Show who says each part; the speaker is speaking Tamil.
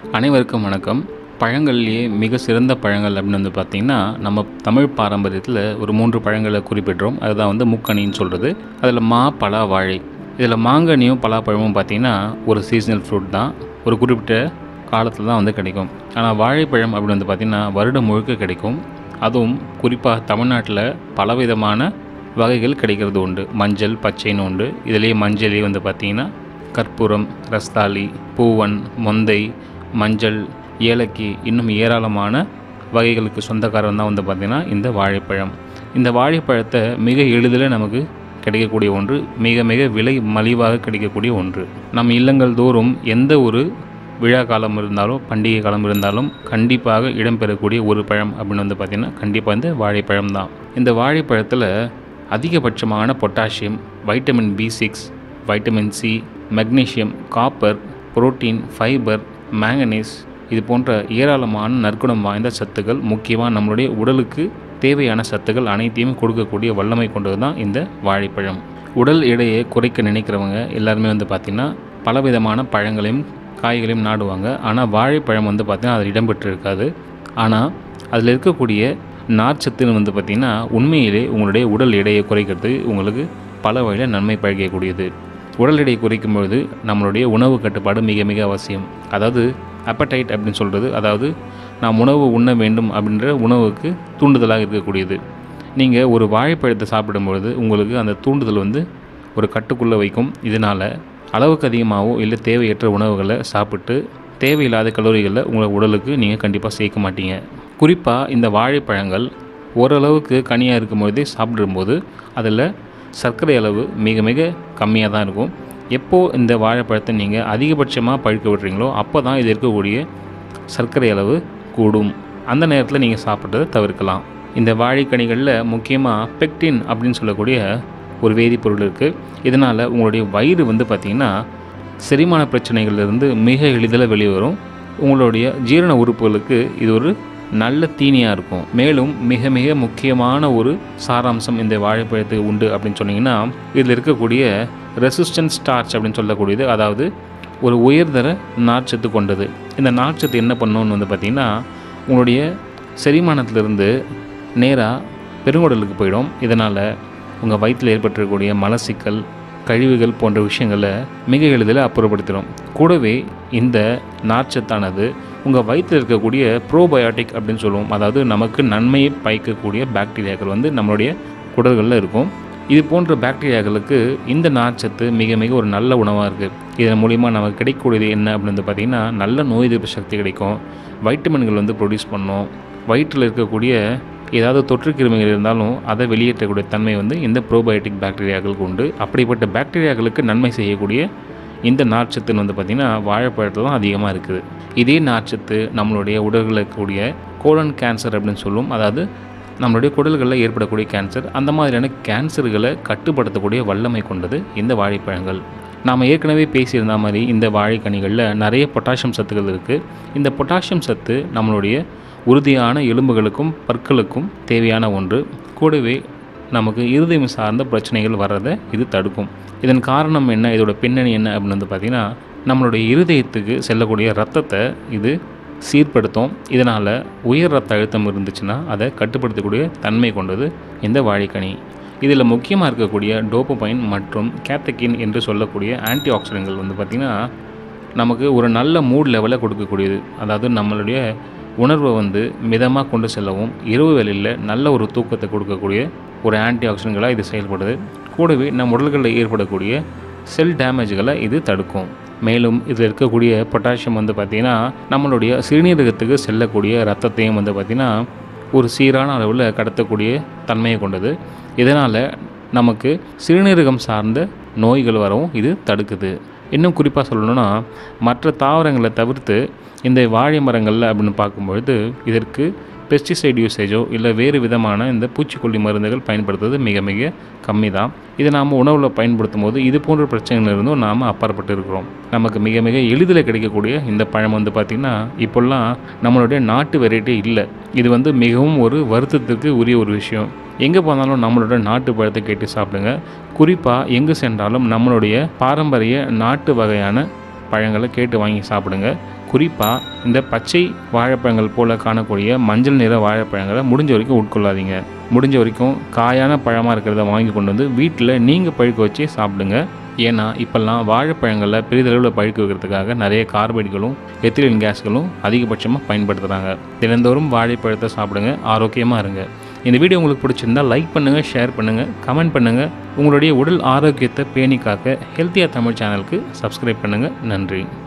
Speaker 1: அனைவருக்கும் வணக்கம் பழங்கள்லேயே மிக சிறந்த பழங்கள் அப்படின்னு வந்து பார்த்திங்கன்னா நம்ம தமிழ் பாரம்பரியத்தில் ஒரு மூன்று பழங்களை குறிப்பிடுறோம் அதுதான் வந்து முக்கணின்னு சொல்கிறது அதில் மா பலா வாழை இதில் மாங்கனியும் பலாப்பழமும் பார்த்திங்கன்னா ஒரு சீசனல் ஃப்ரூட் தான் ஒரு குறிப்பிட்ட காலத்தில் தான் வந்து கிடைக்கும் ஆனால் வாழைப்பழம் அப்படின்னு வந்து பார்த்திங்கன்னா வருடம் முழுக்க கிடைக்கும் அதுவும் குறிப்பாக தமிழ்நாட்டில் பலவிதமான வகைகள் கிடைக்கிறது உண்டு மஞ்சள் பச்சைன்னு உண்டு இதுலேயே மஞ்சளே வந்து பார்த்திங்கன்னா கற்பூரம் ரஸ்தாளி பூவன் மொந்தை மஞ்சள் ஏலக்கி இன்னும் ஏராளமான வகைகளுக்கு சொந்தக்காரன் தான் வந்து பார்த்திங்கன்னா இந்த வாழைப்பழம் இந்த வாழைப்பழத்தை மிக எளிதில் நமக்கு கிடைக்கக்கூடிய ஒன்று மிக மிக விலை மலிவாக கிடைக்கக்கூடிய ஒன்று நம் இல்லங்கள் தோறும் எந்த ஒரு விழா காலம் இருந்தாலும் பண்டிகை காலம் இருந்தாலும் கண்டிப்பாக இடம்பெறக்கூடிய ஒரு பழம் அப்படின்னு வந்து பார்த்திங்கன்னா கண்டிப்பாக இந்த வாழைப்பழம் தான் இந்த வாழைப்பழத்தில் அதிகபட்சமான potassium vitamin B six vitamin C magnesium copper protein fibre manganese இது போன்ற ஏராளமான நற்குணம் வாய்ந்த சத்துக்கள் முக்கியமாக நம்மளுடைய உடலுக்கு தேவையான சத்துக்கள் அனைத்தையும் கொடுக்கக்கூடிய வல்லமை கொண்டது தான் இந்த வாழைப்பழம் உடல் எடையை குறைக்க நினைக்கிறவங்க எல்லாருமே வந்து பார்த்திங்கன்னா பலவிதமான பழங்களையும் காய்களையும் நாடுவாங்க ஆனால் வாழைப்பழம் வந்து பார்த்திங்கன்னா அதில் இடம்பெற்று இருக்காது ஆனால் அதில் இருக்கக்கூடிய நார்ச்சத்துன்னு வந்து பார்த்திங்கன்னா உண்மையிலே உங்களுடைய உடல் எடையை குறைக்கிறது உங்களுக்கு பல வகையில் நன்மை பழகக்கூடியது உடல் எடையை குறைக்கும் பொழுது நம்மளுடைய உணவு கட்டுப்பாடு மிக மிக அவசியம் அதாவது அப்படைட் அப்படின்னு சொல்கிறது அதாவது நாம் உணவு உண்ண வேண்டும் அப்படின்ற உணவுக்கு தூண்டுதலாக இருக்கக்கூடியது நீங்கள் ஒரு வாழைப்பழத்தை சாப்பிடும்பொழுது உங்களுக்கு அந்த தூண்டுதல் வந்து ஒரு கட்டுக்குள்ளே வைக்கும் இதனால் அளவுக்கு அதிகமாகவோ இல்லை தேவையற்ற உணவுகளை சாப்பிட்டு தேவையில்லாத கலோரிகளை உங்கள் உடலுக்கு நீங்கள் கண்டிப்பாக சேர்க்க மாட்டீங்க குறிப்பாக இந்த வாழைப்பழங்கள் ஓரளவுக்கு கனியாக இருக்கும்பொழுதே சாப்பிடும்போது அதில் சர்க்கரை அளவு மிக மிக கம்மியாக தான் இருக்கும் எப்போது இந்த வாழைப்பழத்தை நீங்கள் அதிகபட்சமாக பழுக்க விடுறீங்களோ அப்போ தான் இது இருக்கக்கூடிய சர்க்கரை அளவு கூடும் அந்த நேரத்தில் நீங்கள் சாப்பிட்றதை தவிர்க்கலாம் இந்த வாழைக்கனிகளில் முக்கியமாக பெக்டின் அப்படின்னு சொல்லக்கூடிய ஒரு வேதிப்பொருள் இருக்குது இதனால் உங்களுடைய வயிறு வந்து பார்த்திங்கன்னா செரிமான பிரச்சனைகள்லேருந்து மிக எளிதில் வெளிவரும் உங்களுடைய ஜீரண உறுப்புகளுக்கு இது ஒரு நல்ல தீனியாக இருக்கும் மேலும் மிக மிக முக்கியமான ஒரு சாராம்சம் இந்த வாழைப்பழத்துக்கு உண்டு அப்படின்னு சொன்னீங்கன்னா இதில் இருக்கக்கூடிய ரெசிஸ்டன்ஸ் ஸ்டார்ச் அப்படின்னு சொல்லக்கூடியது அதாவது ஒரு உயர்தர நார்ச்சத்து கொண்டது இந்த நார்ச்சத்து என்ன பண்ணணும்னு வந்து பார்த்திங்கன்னா உங்களுடைய செரிமானத்திலிருந்து நேராக பெருங்குடலுக்கு போயிடும் இதனால் உங்கள் வயிற்றில் ஏற்பட்டிருக்கக்கூடிய மலசிக்கல் கழிவுகள் போன்ற விஷயங்களை மிக எளிதில் அப்புறப்படுத்திடும் கூடவே இந்த நார்ச்சத்தானது உங்கள் வயிற்றில் இருக்கக்கூடிய ப்ரோபயோட்டிக் அப்படின்னு சொல்லுவோம் அதாவது நமக்கு நன்மையை பயக்கக்கூடிய பாக்டீரியாக்கள் வந்து நம்மளுடைய குடல்களில் இருக்கும் இது போன்ற பாக்டீரியாக்களுக்கு இந்த நார்ச்சத்து மிக மிக ஒரு நல்ல உணவாக இருக்குது இதன் மூலிமா நமக்கு கிடைக்கக்கூடியது என்ன அப்படின்னு வந்து பார்த்திங்கன்னா நல்ல நோய் எதிர்ப்பு சக்தி கிடைக்கும் வைட்டமின்கள் வந்து ப்ரொடியூஸ் பண்ணும் வயிற்றில் இருக்கக்கூடிய ஏதாவது தொற்று கிருமிகள் இருந்தாலும் அதை வெளியேற்றக்கூடிய தன்மை வந்து இந்த ப்ரோபயோட்டிக் பாக்டீரியாக்களுக்கு உண்டு அப்படிப்பட்ட பாக்டீரியாக்களுக்கு நன்மை செய்யக்கூடிய இந்த நார்ச்சத்துன்னு வந்து பார்த்திங்கன்னா வாழைப்பழத்தில் தான் அதிகமாக இருக்குது இதே நார்ச்சத்து நம்மளுடைய உடல்களில் இருக்கக்கூடிய கோலன் கேன்சர் அப்படின்னு சொல்லுவோம் அதாவது நம்மளுடைய குடல்களில் ஏற்படக்கூடிய கேன்சர் அந்த மாதிரியான கேன்சர்களை கட்டுப்படுத்தக்கூடிய வல்லமை கொண்டது இந்த வாழைப்பழங்கள் நாம் ஏற்கனவே பேசியிருந்த மாதிரி இந்த வாழைக்கனிகளில் நிறைய பொட்டாசியம் சத்துக்கள் இருக்குது இந்த பொட்டாசியம் சத்து நம்மளுடைய உறுதியான எலும்புகளுக்கும் பற்களுக்கும் தேவையான ஒன்று கூடவே நமக்கு இருதயம் சார்ந்த பிரச்சனைகள் வர்றதை இது தடுக்கும் இதன் காரணம் என்ன இதோட பின்னணி என்ன அப்படின்னு வந்து பார்த்திங்கன்னா நம்மளுடைய இருதயத்துக்கு செல்லக்கூடிய ரத்தத்தை இது சீர்படுத்தும் இதனால் உயர் ரத்த அழுத்தம் இருந்துச்சுன்னா அதை கட்டுப்படுத்தக்கூடிய தன்மை கொண்டது இந்த வாழைக்கனி இதில் முக்கியமாக இருக்கக்கூடிய டோப்பமைன் மற்றும் கேத்தக்கின் என்று சொல்லக்கூடிய ஆன்டி ஆக்சிடென்ட்கள் வந்து பார்த்திங்கன்னா நமக்கு ஒரு நல்ல மூட் லெவலை கொடுக்கக்கூடியது அதாவது நம்மளுடைய உணர்வை வந்து மிதமாக கொண்டு செல்லவும் இரவு வேளையில் நல்ல ஒரு தூக்கத்தை கொடுக்கக்கூடிய ஒரு ஆன்டி ஆக்சிடென்ட்களாக இது செயல்படுது கூடவே நம் உடல்களில் ஏற்படக்கூடிய செல் டேமேஜ்களை இது தடுக்கும் மேலும் இதில் இருக்கக்கூடிய பொட்டாசியம் வந்து பார்த்திங்கன்னா நம்மளுடைய சிறுநீரகத்துக்கு செல்லக்கூடிய ரத்தத்தையும் வந்து பார்த்திங்கன்னா ஒரு சீரான அளவில் கடத்தக்கூடிய தன்மையை கொண்டது இதனால் நமக்கு சிறுநீரகம் சார்ந்த நோய்கள் வரவும் இது தடுக்குது இன்னும் குறிப்பாக சொல்லணும்னா மற்ற தாவரங்களை தவிர்த்து இந்த வாழை மரங்களில் அப்படின்னு பார்க்கும்பொழுது இதற்கு பெஸ்டிசைட் யூசேஜோ இல்லை வேறு விதமான இந்த பூச்சிக்கொல்லி மருந்துகள் பயன்படுத்துறது மிக மிக கம்மி தான் இதை நாம் உணவில் பயன்படுத்தும் போது இது போன்ற பிரச்சனைகளிலிருந்தும் நாம் அப்பாற்பட்டு இருக்கிறோம் நமக்கு மிக மிக எளிதில் கிடைக்கக்கூடிய இந்த பழம் வந்து பார்த்திங்கன்னா இப்போல்லாம் நம்மளுடைய நாட்டு வெரைட்டி இல்லை இது வந்து மிகவும் ஒரு வருத்தத்துக்கு உரிய ஒரு விஷயம் எங்கே போனாலும் நம்மளோட நாட்டு பழத்தை கேட்டு சாப்பிடுங்க குறிப்பாக எங்கே சென்றாலும் நம்மளுடைய பாரம்பரிய நாட்டு வகையான பழங்களை கேட்டு வாங்கி சாப்பிடுங்க குறிப்பாக இந்த பச்சை வாழைப்பழங்கள் போல காணக்கூடிய மஞ்சள் நிற வாழைப்பழங்களை முடிஞ்ச வரைக்கும் உட்கொள்ளாதீங்க முடிஞ்ச வரைக்கும் காயான பழமாக இருக்கிறத வாங்கி கொண்டு வந்து வீட்டில் நீங்கள் பழுக்க வச்சு சாப்பிடுங்க ஏன்னா இப்போல்லாம் வாழைப்பழங்களில் பெரிதளவில் பழுக்க வைக்கிறதுக்காக நிறைய கார்பைடுகளும் எத்திலின் கேஸ்களும் அதிகபட்சமாக பயன்படுத்துகிறாங்க தினந்தோறும் வாழைப்பழத்தை சாப்பிடுங்க ஆரோக்கியமாக இருங்க இந்த வீடியோ உங்களுக்கு பிடிச்சிருந்தா லைக் பண்ணுங்கள் ஷேர் பண்ணுங்கள் கமெண்ட் பண்ணுங்கள் உங்களுடைய உடல் ஆரோக்கியத்தை பேணி காக்க ஹெல்த்தியாக தமிழ் சேனலுக்கு சப்ஸ்கிரைப் பண்ணுங்கள் நன்றி